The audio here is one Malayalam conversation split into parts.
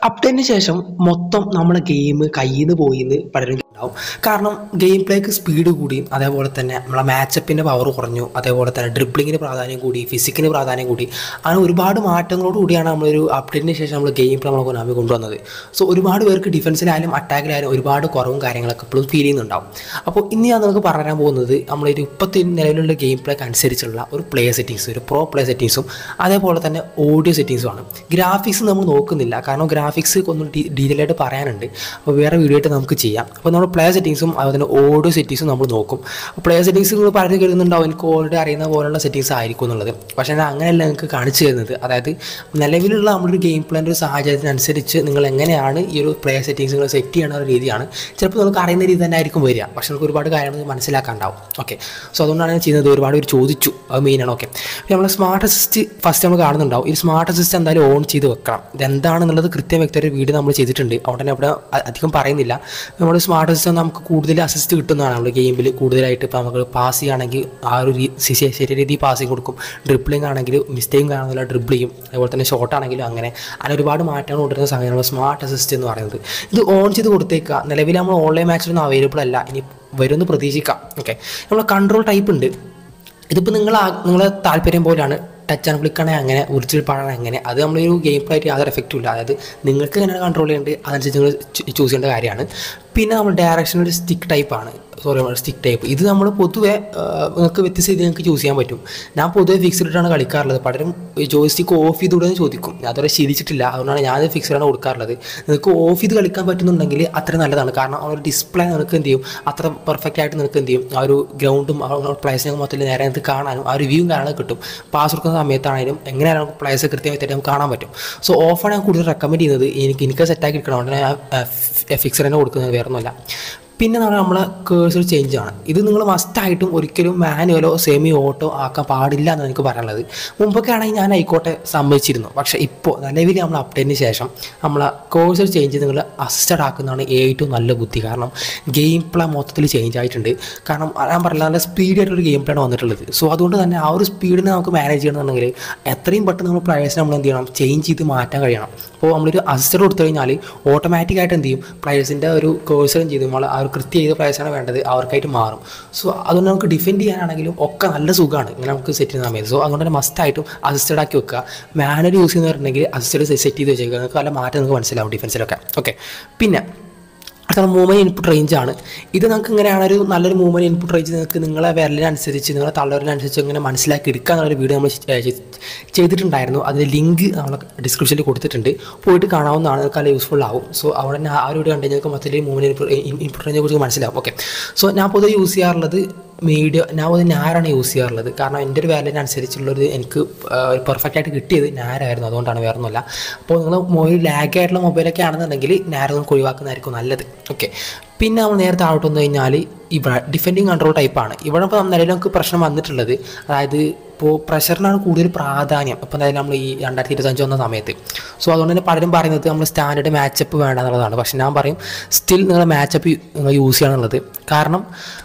അപ്ഡേറ്റിന് ശേഷം മൊത്തം നമ്മുടെ ഗെയിം കയ്യിൽ നിന്ന് പോയി എന്ന് പലരും ഉണ്ടാവും കാരണം ഗെയിം പ്ലേക്ക് സ്പീഡ് കൂടി അതേപോലെ തന്നെ നമ്മളെ മാച്ചപ്പിൻ്റെ പവർ കുറഞ്ഞു അതേപോലെ തന്നെ ഡ്രിബ്ലിങ്ങിന് പ്രാധാന്യം കൂടി ഫിസിക്കിന് പ്രാധാന്യം കൂടി അങ്ങനെ ഒരുപാട് മാറ്റങ്ങളോട് കൂടിയാണ് നമ്മളൊരു അപ്ഡേറ്റിന് ശേഷം നമ്മൾ ഗെയിം പ്ലേ നമ്മൾ കൊനാമി കൊണ്ടുവന്നത് സോ ഒരുപാട് പേർക്ക് ഡിഫൻസിലായാലും അറ്റാക്കിലായാലും ഒരുപാട് കുറവും കാര്യങ്ങളൊക്കെ ഇപ്പോഴും ഫീൽ ചെയ്യുന്നുണ്ടാവും അപ്പോൾ ഇന്ന് ഞാൻ നമുക്ക് പറയാൻ പോകുന്നത് നമ്മളൊരു ഇപ്പോഴത്തെ നിലവിലുള്ള ഗെയിം പ്ലേക്ക് അനുസരിച്ചുള്ള ഒരു പ്ലേ സെറ്റിങ്സ് ഒരു പ്രോ പ്ലേ സെറ്റിങ്സും അതേപോലെ തന്നെ ഓഡിയോ സെറ്റിങ്സും ആണ് ഗ്രാഫിക്സ് നമ്മൾ നോക്കുന്നില്ല കാരണം ഗ്രാഫിക്സ് ഒന്ന് ഡീറ്റെയിൽ ആയിട്ട് പറയാനുണ്ട് അപ്പോൾ വേറെ വീഡിയോ ആയിട്ട് നമുക്ക് ചെയ്യാം അപ്പോൾ നമ്മൾ പ്ലേ സെറ്റിങ്സും അതുപോലെ തന്നെ ഓഡിയോ സെറ്റിങ്സും നമ്മൾ നോക്കും പ്ലേ സെറ്റിങ്സ് നിങ്ങൾ പറഞ്ഞു കരുതുന്നുണ്ടാവും എനിക്ക് ഓൾറെഡി അറിയുന്ന പോലുള്ള സെറ്റിങ്സ് ആയിരിക്കും എന്നുള്ളത് പക്ഷേ ഞാൻ അങ്ങനെയല്ല നിങ്ങൾക്ക് കാണിച്ചു തരുന്നത് അതായത് നിലവിലുള്ള നമ്മുടെ ഗെയിം പ്ലാൻ്റെ ഒരു സാഹചര്യത്തിനനുസരിച്ച് നിങ്ങൾ എങ്ങനെയാണ് ഈ ഒരു പ്ലേ സെറ്റിങ്സ് നിങ്ങൾ സെറ്റ് ചെയ്യണ ഒരു രീതിയാണ് ചിലപ്പോൾ നമുക്ക് അറിയുന്ന രീതി തന്നെ ആയിരിക്കും വരിക പക്ഷേ നമുക്ക് ഒരുപാട് കാര്യങ്ങൾ മനസ്സിലാക്കാണ്ടാവും ഓക്കെ സോ അതുകൊണ്ടാണ് ഞാൻ ചെയ്യുന്നത് ഒരുപാട് പേര് ചോദിച്ചു അത് മെയിനാണ് ഓക്കെ നമ്മൾ സ്മാർട്ട് അസിസ്റ്റ് ഫസ്റ്റ് നമ്മൾ കാണുന്നുണ്ടാവും ഈ സ്മാർട്ട് അസിസ്റ്റ് എന്തായാലും ഓൺ ചെയ്ത് വെക്കണം ഇതെന്താണെന്നുള്ളത് കൃത്യം വ്യക്തമായ വീഡിയോ നമ്മൾ ചെയ്തിട്ടുണ്ട് അവിടെ തന്നെ അവിടെ അ- അധികം പറയുന്നില്ല നമ്മുടെ സ്മാർട്ട് അസിസ്റ്റ് നമുക്ക് കൂടുതൽ അസിസ്റ്റ് കിട്ടുന്നതാണ് നമ്മുടെ ഗെയിമിൽ കൂടുതലായിട്ട് ഇപ്പോൾ നമുക്ക് പാസ് ചെയ്യുകയാണെങ്കിൽ ആ ഒരു രീ- ശ- ശ- ശരിയ രീതിയിൽ പാസിങ് കൊടുക്കും ഡ്രിബ്ലിംഗ് ആണെങ്കിൽ മിസ്റ്റേക്കും കാണുന്നില്ല ഡ്രിബിൾ ചെയ്യും അതുപോലെ തന്നെ ഷോട്ട് ആണെങ്കിലും അങ്ങനെ അങ്ങനെ ഒരുപാട് മാറ്റങ്ങൾ കൊണ്ടുവരുന്ന സംഗതിയാണ് സ്മാർട്ട് അസിസ്റ്റ് എന്ന് പറയുന്നത് ഇത് ഓൺ ചെയ്ത് കൊടുത്തേക്കുക നിലവിൽ നമ്മൾ ഓൺലൈൻ മാച്ചിലൊന്നും അവൈലബിൾ അല്ല ഇനി വരുമെന്ന് പ്രതീക്ഷിക്കാം ഓക്കെ നമ്മൾ കൺട്രോൾ ടൈപ്പ് ഉണ്ട് ഇതിപ്പോൾ നിങ്ങൾ നിങ്ങളെ താല്പര്യം പോലെയാണ് ടച്ച് ആൻഡ് ക്ലിക്ക് ആണെങ്കിൽ അങ്ങനെ ഉറിച്ചിൽ പാടാൻ അങ്ങനെ അത് നമ്മളൊരു ഗെയിം പ്ലേ ആയിട്ട് യാതൊരു എഫക്റ്റും ഇല്ല അതായത് നിങ്ങൾക്ക് എങ്ങനെ കൺട്രോൾ ചെയ്യേണ്ടത് അതനുസരിച്ച് നിങ്ങൾ ചൂസ് ചെയ്യേണ്ട കാര്യമാണ് പിന്നെ നമ്മൾ ഡയറക്ഷൻ ഒരു സ്റ്റിക്ക് ടൈപ്പാണ് സോറി സ്റ്റിക്ക് ടൈപ്പ് ഇത് നമ്മൾ പൊതുവെ ആ, നിങ്ങൾക്ക് വ്യത്യസ്ത രീതി നിങ്ങൾക്ക് ചൂസ് ചെയ്യാൻ പറ്റും ഞാൻ പൊതുവെ ഫിക്സ്ഡ് ഇട്ടാണ് കളിക്കാറുള്ളത് പലരും ജോയ് സ്റ്റിക്ക് ഓഫ് ചെയ്ത് വിടുമെന്ന് ചോദിക്കും ഞാൻ അതുവരെ ശീലിച്ചിട്ടില്ല അതുകൊണ്ടാണ് ഞാൻ ഫിക്സ്ഡ് ആണ് കൊടുക്കാറുള്ളത് നിങ്ങൾക്ക് ഓഫ് ചെയ്ത് കളിക്കാൻ പറ്റുന്നുണ്ടെങ്കിൽ അത്ര നല്ലതാണ് കാരണം ആ ഒരു ഡിസ്പ്ലേ നിങ്ങൾക്ക് എന്ത് ചെയ്യും അത്ര പെർഫെക്റ്റ് ആയിട്ട് നിങ്ങൾക്ക് എന്ത് ചെയ്യും ആ ഒരു ഗ്രൗണ്ടും പ്ലേസിനെ മൊത്തത്തിൽ നേരെ നിങ്ങൾക്ക് കാണാനും ആ റിവ്യൂവും കാര്യങ്ങളൊക്കെ കിട്ടും പാസ് കൊടുക്കുന്ന സമയത്താണെങ്കിലും എങ്ങനെയാണ് നമുക്ക് പ്ലേസ് കൃത്യമായിട്ട് നമുക്ക് കാണാൻ പറ്റും സോ ഓഫാണ് ഞാൻ കൂടുതൽ റെക്കമെൻഡ് ചെയ്യുന്നത് എനിക്ക് എനിക്ക് സെറ്റാക്കി എടുക്കണം അതുകൊണ്ട് ഞാൻ ഫിക്സർ തന്നെ കൊടുക്കുന്നത് വേറെ ഒന്നുമല്ല പിന്നെ നമ്മൾ നമ്മളെ കേഴ്സർ ചേഞ്ച് ആണ് ഇത് നിങ്ങൾ മസ്റ്റായിട്ടും ഒരിക്കലും മാനുവലോ സെമി ഓട്ടോ ആക്കാൻ പാടില്ല എന്നാണ് എനിക്ക് പറയാനുള്ളത് മുമ്പൊക്കെ ആണെങ്കിൽ ഞാൻ ആയിക്കോട്ടെ സമ്മതിച്ചിരുന്നു പക്ഷേ ഇപ്പോൾ നിലവിൽ നമ്മൾ അപ്ഡേറ്റിന് ശേഷം നമ്മളെ കേഴ്സർ ചേഞ്ച് നിങ്ങൾ അസിസ്റ്റഡ് ആക്കുന്നതാണ് ഏറ്റവും നല്ല ബുദ്ധി കാരണം ഗെയിം പ്ലേ മൊത്തത്തിൽ ചേഞ്ച് ആയിട്ടുണ്ട് കാരണം ഞാൻ പറഞ്ഞില്ല നല്ല സ്പീഡ് ആയിട്ടൊരു ഗെയിം പ്ലേ ആണ് വന്നിട്ടുള്ളത് സോ അതുകൊണ്ട് തന്നെ ആ ഒരു സ്പീഡിനെ നമുക്ക് മാനേജ് ചെയ്യണമെന്നുണ്ടെങ്കിൽ എത്രയും പെട്ടെന്ന് നമ്മൾ പ്ലേയേഴ്സിനെ നമ്മൾ എന്ത് ചെയ്യണം ചേഞ്ച് ചെയ്ത് മാറ്റാൻ കഴിയണം അപ്പോൾ നമ്മളൊരു അസിസ്റ്റർ കൊടുത്തു കഴിഞ്ഞാൽ ഓട്ടോമാറ്റിക്കായിട്ട് എന്ത് ചെയ്യും പ്ലേയേഴ്സിൻ്റെ ഒരു കോഴ്സും ചെയ്ത് നമ്മൾ ആ ഒരു കൃത്യ ചെയ്ത പ്ലേയേഴ്സാണ് വേണ്ടത് അവർക്കായിട്ട് മാറും സോ അതുകൊണ്ട് നമുക്ക് ഡിഫെൻഡ് ചെയ്യാനാണെങ്കിലും ഒക്കെ നല്ല സുഖമാണ് ഇങ്ങനെ നമുക്ക് സെറ്റ് ചെയ്യുന്ന സമയത്ത് സോ അതുകൊണ്ട് തന്നെ മസ്റ്റായിട്ടും അസിസ്റ്റഡ് ആക്കി വെക്കുക മാനുവൽ യൂസ് ചെയ്യുന്നവരുണ്ടെങ്കിൽ അസിസ്റ്റഡ് സെറ്റ് ചെയ്ത് വെച്ചേക്കുക നിങ്ങൾക്ക് നല്ല മാറ്റം നിങ്ങൾക്ക് മനസ്സിലാവും ഡിഫൻസിലൊക്കെ ഓക്കെ പിന്നെ അടുത്ത മൂവ്മെൻറ്റ് ഇൻപുട്ട് റേഞ്ച് ആണ് ഇത് നമുക്ക് ഇങ്ങനെയാണ് ഒരു നല്ലൊരു മൂവ്മെൻറ്റ് ഇൻപുട്ട് റേഞ്ച് നിങ്ങൾക്ക് നിങ്ങളെ വിരലിനനുസരിച്ച് നിങ്ങളെ തള്ളവരിനനുസരിച്ച് ഇങ്ങനെ മനസ്സിലാക്കി എടുക്കുക എന്നുള്ളൊരു വീഡിയോ നമ്മൾ ചെ- ചെ- ചെയ്തിട്ടുണ്ടായിരുന്നു അതിൻ്റെ ലിങ്ക് നമ്മൾ ഡിസ്ക്രിപ്ഷനിൽ കൊടുത്തിട്ടുണ്ട് പോയിട്ട് കാണാവുന്നതാണ് നിങ്ങൾക്ക് നല്ല യൂസ്ഫുൾ ആവും സോ അവിടെ തന്നെ ആ ഒരു വീഡിയോ കണ്ടു നിങ്ങൾക്ക് മൊത്തത്തിൽ മൂവ്മെൻറ്റ് ഇൻപുട്ട് റേഞ്ചിനെ കുറിച്ച് മനസ്സിലാവും ഓക്കെ സോ ഞാൻ പൊതുവെ യൂസ് ചെയ്യാറുള്ളത് മീഡിയ ഞാൻ പൊതുവെ നാരാണ് യൂസ് ചെയ്യാറുള്ളത് കാരണം എൻ്റെ ഒരു വാല്യൂവിനനുസരിച്ചുള്ളൊരു എനിക്ക് പെർഫെക്റ്റ് ആയിട്ട് കിട്ടിയത് നാരായിരുന്നു അതുകൊണ്ടാണ് വേറെ ഒന്നുമല്ല അപ്പോൾ നിങ്ങൾ മൊബൈൽ ലാഗ് ആയിട്ടുള്ള മൊബൈലൊക്കെ ആണെന്നുണ്ടെങ്കിൽ നാര നമുക്ക് ഒഴിവാക്കുന്നതായിരിക്കും നല്ലത് ഓക്കെ പിന്നെ നമ്മൾ നേരെ താഴോട്ട് വന്നു കഴിഞ്ഞാൽ ഇവിടെ ഡിഫെൻഡിങ് കൺട്രോൾ ടൈപ്പാണ് ഇവിടെ ഇപ്പോൾ നിലവിൽ നമുക്ക് പ്രശ്നം വന്നിട്ടുള്ളത് അതായത് ഇപ്പോൾ പ്രഷറിനാണ് കൂടുതൽ പ്രാധാന്യം ഇപ്പോൾ എന്തായാലും നമ്മൾ ഈ രണ്ടായിരത്തി ഇരുപത്തഞ്ച് വന്ന സമയത്ത് സോ അതുകൊണ്ട് തന്നെ പലരും പറയുന്നത് നമ്മൾ സ്റ്റാൻഡേർഡ് മാച്ചപ്പ് വേണ്ട എന്നുള്ളതാണ് പക്ഷേ ഞാൻ പറയും സ്റ്റിൽ നിങ്ങൾ മാച്ചപ്പ് നിങ്ങൾ യൂസ് ചെയ്യണം എന്നുള്ളത് കാരണം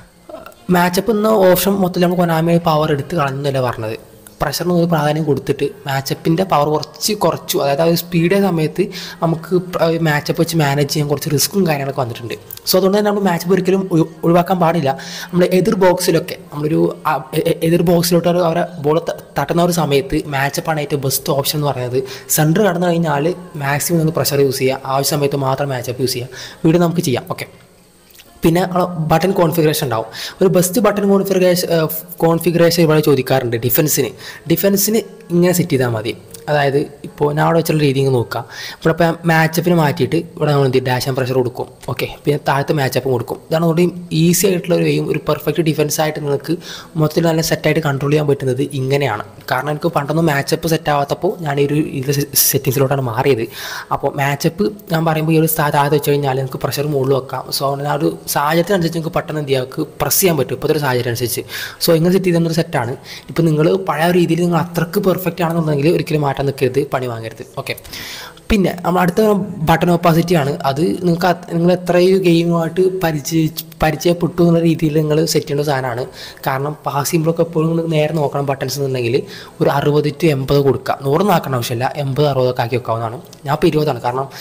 മാച്ചപ്പ് എന്ന ഓപ്ഷൻ മൊത്തത്തിൽ നമ്മൾ കൊനാമി പവർ എടുത്ത് കളഞ്ഞല്ല പറഞ്ഞത് പ്രഷറിന് ഒരു പ്രാധാന്യം കൊടുത്തിട്ട് മാച്ചപ്പിൻ്റെ പവർ കുറച്ച് കുറച്ചു അതായത് ആ ഒരു സ്പീഡ് സമയത്ത് നമുക്ക് മാച്ചപ്പ് വെച്ച് മാനേജ് ചെയ്യാൻ കുറച്ച് റിസ്ക്കും കാര്യങ്ങളൊക്കെ വന്നിട്ടുണ്ട് സോ അതുകൊണ്ട് തന്നെ നമ്മൾ മാച്ചപ്പ് ഒരിക്കലും ഒഴി- ഒഴിവാക്കാൻ പാടില്ല നമ്മൾ എതിർ ബോക്സിലൊക്കെ നമ്മളൊരു ആ, എ- എ- എതിർ ബോക്സിലോട്ട് ഒരു അവരെ ബോൾ തട്ടുന്ന ഒരു സമയത്ത് മാച്ചപ്പാണ് ഏറ്റവും ബെസ്റ്റ് ഓപ്ഷൻ എന്ന് പറയുന്നത് സെൻറ്റർ കടന്നു കഴിഞ്ഞാൽ മാക്സിമം നമുക്ക് പ്രഷർ യൂസ് ചെയ്യുക ആവശ്യ സമയത്ത് മാത്രം മാച്ചപ്പ് യൂസ് ചെയ്യുക വീട് നമുക്ക് ചെയ്യാം ഓക്കെ പിന്നെ ബട്ടൺ കോൺഫിഗറേഷൻ ഉണ്ടാവും ഒരു ബെസ്റ്റ് ബട്ടൺ കോൺഫിഗറേഷൻ കോൺഫിഗറേഷൻ ഇവിടെ ചോദിക്കാറുണ്ട് ഡിഫൻസിന് ഡിഫൻസിന് ഇങ്ങനെ സെറ്റ് ചെയ്താൽ മതി അതായത് ഇപ്പോൾ ഞാൻ അവിടെ വെച്ചുള്ള രീതി ഇങ്ങ് നോക്കാം ഇവിടെ ഇപ്പോൾ മാച്ചപ്പിന് മാറ്റിയിട്ട് ഇവിടെ നമ്മൾ എന്ത് ചെയ്യും ഡാഷ് ആൻഡ് പ്രഷർ കൊടുക്കും ഓക്കെ പിന്നെ താഴത്തെ മാച്ചപ്പ് കൊടുക്കും ഇതാണ് ഒന്നുകൂടി ഈസി ആയിട്ടുള്ള ഒരു വേയും ഒരു പെർഫെക്റ്റ് ഡിഫൻസ് ആയിട്ട് നിങ്ങൾക്ക് മൊത്തത്തിൽ നല്ല സെറ്റായിട്ട് കൺട്രോൾ ചെയ്യാൻ പറ്റുന്നത് ഇങ്ങനെയാണ് കാരണം എനിക്ക് പണ്ടൊന്നും മാച്ചപ്പ് സെറ്റ് ആവാത്തപ്പോൾ ഞാൻ ഈ ഒരു ഇതിലെ സെറ്റിങ്സിലോട്ടാണ് മാറിയത് അപ്പോൾ മാച്ചപ്പ് ഞാൻ പറയുമ്പോൾ ഈ ഒരു സ്ഥാ- താഴത്ത് വെച്ച് കഴിഞ്ഞാൽ നിങ്ങൾക്ക് പ്രഷർ മുകളിൽ വെക്കാം സോ അങ്ങനെ ആ ഒരു സാഹചര്യത്തിനനുസരിച്ച് നിങ്ങൾക്ക് പെട്ടെന്ന് എന്ത് ചെയ്യാം നിങ്ങൾക്ക് പ്രസ് ചെയ്യാൻ പറ്റും ഇപ്പോഴത്തെ ഒരു സാഹചര്യം അനുസരിച്ച് സോ ഇങ്ങനെ സെറ്റ് ചെയ്തെന്നൊരു സെറ്റാണ് ഇപ്പോൾ നിങ്ങൾ പഴയ രീതിയിൽ നിങ്ങൾ അത്രക്ക് പെർഫെക്റ്റ് ആണെന്നുണ്ടെങ്കിൽ ഒരിക്കലും മാറ്റാൻ നിൽക്കരുത് പണി വാങ്ങരുത് ഓക്കെ പിന്നെ നമ്മൾ അടുത്ത ബട്ടൺ ഓപ്പാസിറ്റി ആണ് അത് നിങ്ങൾക്ക് അത് നിങ്ങൾ എത്രയും ഗെയിമുമായിട്ട് പരിചയ പരിചയപ്പെട്ടു എന്നുള്ള രീതിയിൽ നിങ്ങൾ സെറ്റ് ചെയ്യേണ്ട സാധനമാണ് കാരണം പാസ് ചെയ്യുമ്പോഴൊക്കെ എപ്പോഴും നിങ്ങൾ നേരെ നോക്കണം ബട്ടൺസ് എന്നുണ്ടെങ്കിൽ ഒരു അറുപത് ടു എൺപത് കൊടുക്കുക നൂറൊന്നും ആക്കേണ്ട ആവശ്യമില്ല എൺപത് അറുപതൊക്കെ ആക്കി വെക്കാവുന്നതാണ് ഞാൻ ഇപ്പോൾ ഇരുപതാണ് കാരണം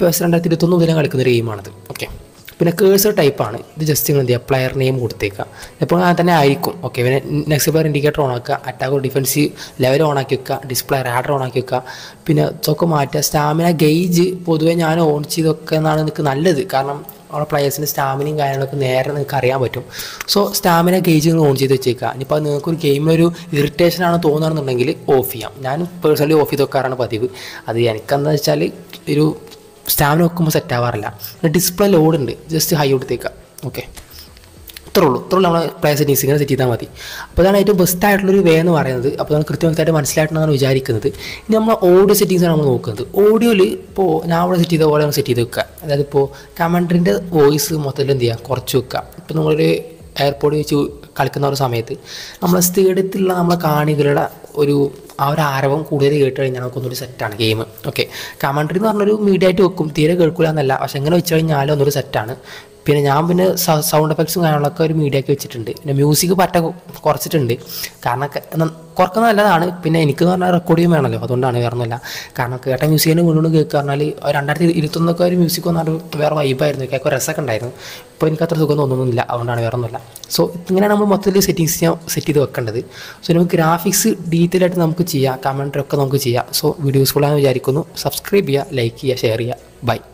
പി എസ് രണ്ടായിരത്തി ഇരുപത്തൊന്ന് മുതൽ കളിക്കുന്ന ഒരു ഗെയിമാണിത് ഓക്കെ പിന്നെ കേഴ്സർ ടൈപ്പാണ് ഇത് ജസ്റ്റ് നിങ്ങൾ എന്ത് ചെയ്യുക പ്ലെയർ നെയിം കൊടുത്തേക്കുക എപ്പോഴും അങ്ങനെ തന്നെ ആയിരിക്കും ഓക്കെ പിന്നെ നെക്സ്റ്റ് പ്ലെയർ ഇൻഡിക്കേറ്റർ ഓൺ ആക്കുക അറ്റാക്ക് ഡിഫൻസീവ് ലെവൽ ഓൺ ആക്കി വെക്കുക ഡിസ്പ്ലേ റാഡർ ഓൺ ആക്കി വെക്കുക പിന്നെ ഇതൊക്കെ മാറ്റുക സ്റ്റാമിന ഗെയ്ജ് പൊതുവേ ഞാൻ ഓൺ ചെയ്തൊക്കെ എന്നാണ് എനിക്ക് നല്ലത് കാരണം അവിടെ പ്ലെയേഴ്സിൻ്റെ സ്റ്റാമിനയും കാര്യങ്ങളൊക്കെ നേരെ നിങ്ങൾക്ക് അറിയാൻ പറ്റും സോ സ്റ്റാമിന ഗേജ് നിങ്ങൾ ഓൺ ചെയ്ത് വെച്ചേക്കുക ഇനിയിപ്പോൾ നിങ്ങൾക്ക് ഒരു ഗെയിമിലൊരു ഇറിറ്റേഷൻ ആണ് തോന്നുകയാണെന്നുണ്ടെങ്കിൽ ഓഫ് ചെയ്യാം ഞാൻ പേഴ്സണലി ഓഫ് ചെയ്ത് വെക്കാറാണ് പതിവ് അത് എനിക്കെന്താ വെച്ചാൽ ഒരു സ്റ്റാമിന വെക്കുമ്പോൾ സെറ്റ് ആവാറില്ല ഡിസ്പ്ലേ ലോഡ് ഉണ്ട് ജസ്റ്റ് ഹൈ കൊടുത്തേക്കുക ഓക്കെ ഇത്രേ ഉള്ളൂ ഇത്രേ ഉള്ളൂ നമ്മൾ പ്ലേ സെറ്റിങ്സ് ഇങ്ങനെ സെറ്റ് ചെയ്താൽ മതി അപ്പോൾ അതാണ് ഏറ്റവും ബെസ്റ്റ് ആയിട്ടുള്ളൊരു വേ എന്ന് പറയുന്നത് അപ്പോൾ നമ്മൾ കൃത്യമായിട്ട് മനസ്സിലായിട്ടാണ് വിചാരിക്കുന്നത് ഇനി നമ്മൾ ഓഡിയോ സെറ്റിങ്സ് ആണ് നമ്മൾ നോക്കുന്നത് ഓഡിയോയിൽ ഇപ്പോൾ ഞാൻ അവിടെ സെറ്റ് ചെയ്ത പോലെ സെറ്റ് ചെയ്ത് വെക്കുക അതായത് ഇപ്പോൾ കമൻട്രിൻ്റെ വോയിസ് മൊത്തത്തിൽ എന്ത് ചെയ്യുക കുറച്ച് വെക്കുക ഇപ്പോൾ നമ്മളൊരു എയർപോർട്ട് വെച്ച് കളിക്കുന്ന ഒരു സമയത്ത് നമ്മളെ സ്റ്റേഡിയത്തിലുള്ള നമ്മളെ കാണികളുടെ ഒരു ആ ഒരു ആരവം കൂടുതൽ കേട്ട് കഴിഞ്ഞാൽ നമുക്കൊന്നൊരു സെറ്റാണ് ഗെയിം ഓക്കെ കമൻട്രി എന്ന് പറഞ്ഞൊരു മീഡിയ ആയിട്ട് വെക്കും തീരെ കേൾക്കില്ല എന്നല്ല പക്ഷെ എങ്ങനെ വെച്ച് കഴിഞ്ഞാൽ ഒന്നൊരു സെറ്റാണ് പിന്നെ ഞാൻ പിന്നെ സൗണ്ട് എഫക്ട്സും കാര്യങ്ങളൊക്കെ ഒരു മീഡിയക്ക് വെച്ചിട്ടുണ്ട് പിന്നെ മ്യൂസിക് പറ്റ കുറച്ചിട്ടുണ്ട് കാരണം ക- ന- കുറക്കുന്ന നല്ലതാണ് പിന്നെ എനിക്ക് പറഞ്ഞാൽ റെക്കോർഡ് ചെയ്യാൻ വേണമല്ലോ അതുകൊണ്ടാണ് വേറെ ഒന്നുമില്ല കാരണം കേട്ട മ്യൂസിക്കിനെ വീണ്ടും കേൾക്കുക പറഞ്ഞാൽ രണ്ടായിരത്തി ഇരുപത്തൊന്നൊക്കെ ഒരു മ്യൂസിക് വന്നാൽ വേറെ വൈബായിരുന്നു കേൾക്കാൻ രസമൊക്കെ ഉണ്ടായിരുന്നു ഇപ്പോൾ എനിക്ക് അത്ര സുഖം തോന്നുന്നില്ല അതുകൊണ്ടാണ് വേറെ ഒന്നുമില്ല സോ ഇങ്ങനെയാണ് നമ്മൾ മൊത്തത്തിൽ സെറ്റിങ്സ് ഞാൻ സെറ്റ് ചെയ്ത് വെക്കേണ്ടത് സോ നമുക്ക് ഗ്രാഫിക്സ് ഡീറ്റെയിൽ ആയിട്ട് നമുക്ക് ചെയ്യാം കമൻറ്ററി ഒക്കെ നമുക്ക് ചെയ്യാം സോ വീഡിയോ യൂസ്ഫുൾ ആണെന്ന് വിചാരിക്കുന്നു സബ്സ്ക്രൈബ് ചെയ്യുക ലൈക്ക് ചെയ്യുക ഷെയർ ചെയ്യുക ബൈ